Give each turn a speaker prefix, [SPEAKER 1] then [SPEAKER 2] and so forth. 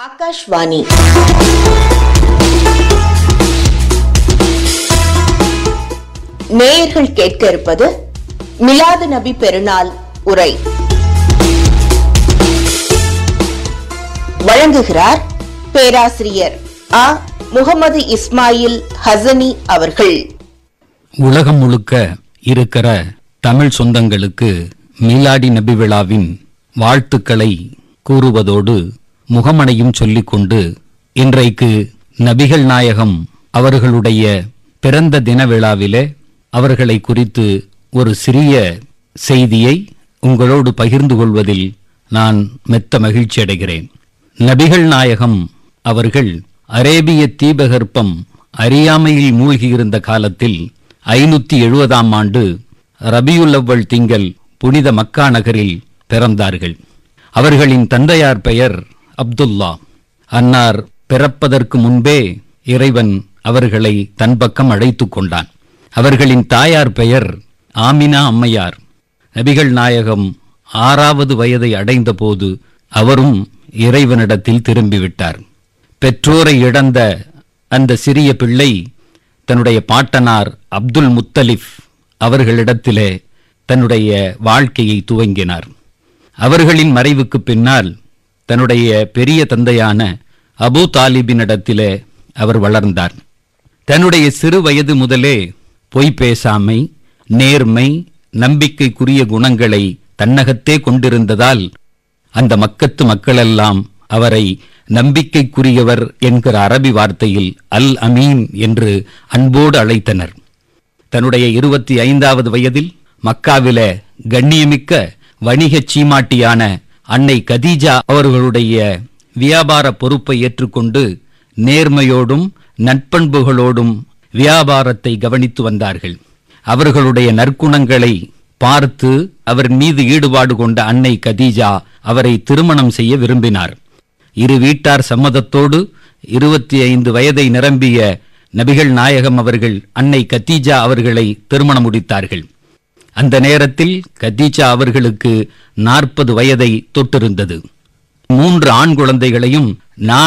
[SPEAKER 1] ஆகாஷ்வாணி நேயர்கள் கேட்க இருப்பது மிலாது நபி பெருநாள் உரை வழங்குகிறார் பேராசிரியர் ஆ முகமது இஸ்மாயில் ஹசனி அவர்கள்
[SPEAKER 2] உலகம் முழுக்க இருக்கிற தமிழ் சொந்தங்களுக்கு மீலாடி நபி விழாவின் வாழ்த்துக்களை கூறுவதோடு முகமனையும் சொல்லிக்கொண்டு இன்றைக்கு நபிகள் நாயகம் அவர்களுடைய பிறந்த தின விழாவிலே அவர்களை குறித்து ஒரு சிறிய செய்தியை உங்களோடு பகிர்ந்து கொள்வதில் நான் மெத்த மகிழ்ச்சி அடைகிறேன் நபிகள் நாயகம் அவர்கள் அரேபிய தீபகற்பம் அறியாமையில் மூழ்கியிருந்த காலத்தில் ஐநூத்தி எழுபதாம் ஆண்டு ரபியுல் அவ்வல் திங்கள் புனித மக்கா நகரில் பிறந்தார்கள் அவர்களின் தந்தையார் பெயர் அப்துல்லா அன்னார் பிறப்பதற்கு முன்பே இறைவன் அவர்களை தன் பக்கம் அழைத்துக் கொண்டான் அவர்களின் தாயார் பெயர் ஆமினா அம்மையார் நபிகள் நாயகம் ஆறாவது வயதை அடைந்தபோது அவரும் இறைவனிடத்தில் திரும்பிவிட்டார் பெற்றோரை இழந்த அந்த சிறிய பிள்ளை தன்னுடைய பாட்டனார் அப்துல் முத்தலிஃப் அவர்களிடத்திலே தன்னுடைய வாழ்க்கையை துவங்கினார் அவர்களின் மறைவுக்கு பின்னால் தன்னுடைய பெரிய தந்தையான அபூ தாலிபினிடத்திலே அவர் வளர்ந்தார் தன்னுடைய சிறு வயது முதலே பொய் பேசாமை நேர்மை நம்பிக்கைக்குரிய குணங்களை தன்னகத்தே கொண்டிருந்ததால் அந்த மக்கத்து மக்களெல்லாம் அவரை நம்பிக்கைக்குரியவர் என்கிற அரபி வார்த்தையில் அல் அமீன் என்று அன்போடு அழைத்தனர் தன்னுடைய இருபத்தி ஐந்தாவது வயதில் மக்காவில கண்ணியமிக்க வணிகச் சீமாட்டியான அன்னை கதீஜா அவர்களுடைய வியாபார பொறுப்பை ஏற்றுக்கொண்டு நேர்மையோடும் நட்பண்புகளோடும் வியாபாரத்தை கவனித்து வந்தார்கள் அவர்களுடைய நற்குணங்களை பார்த்து அவர் மீது ஈடுபாடு கொண்ட அன்னை கதீஜா அவரை திருமணம் செய்ய விரும்பினார் இரு வீட்டார் சம்மதத்தோடு இருபத்தி ஐந்து வயதை நிரம்பிய நபிகள் நாயகம் அவர்கள் அன்னை கத்தீஜா அவர்களை திருமணம் முடித்தார்கள் அந்த நேரத்தில் கத்தீஜா அவர்களுக்கு நாற்பது வயதை தொட்டிருந்தது மூன்று ஆண் குழந்தைகளையும் நான்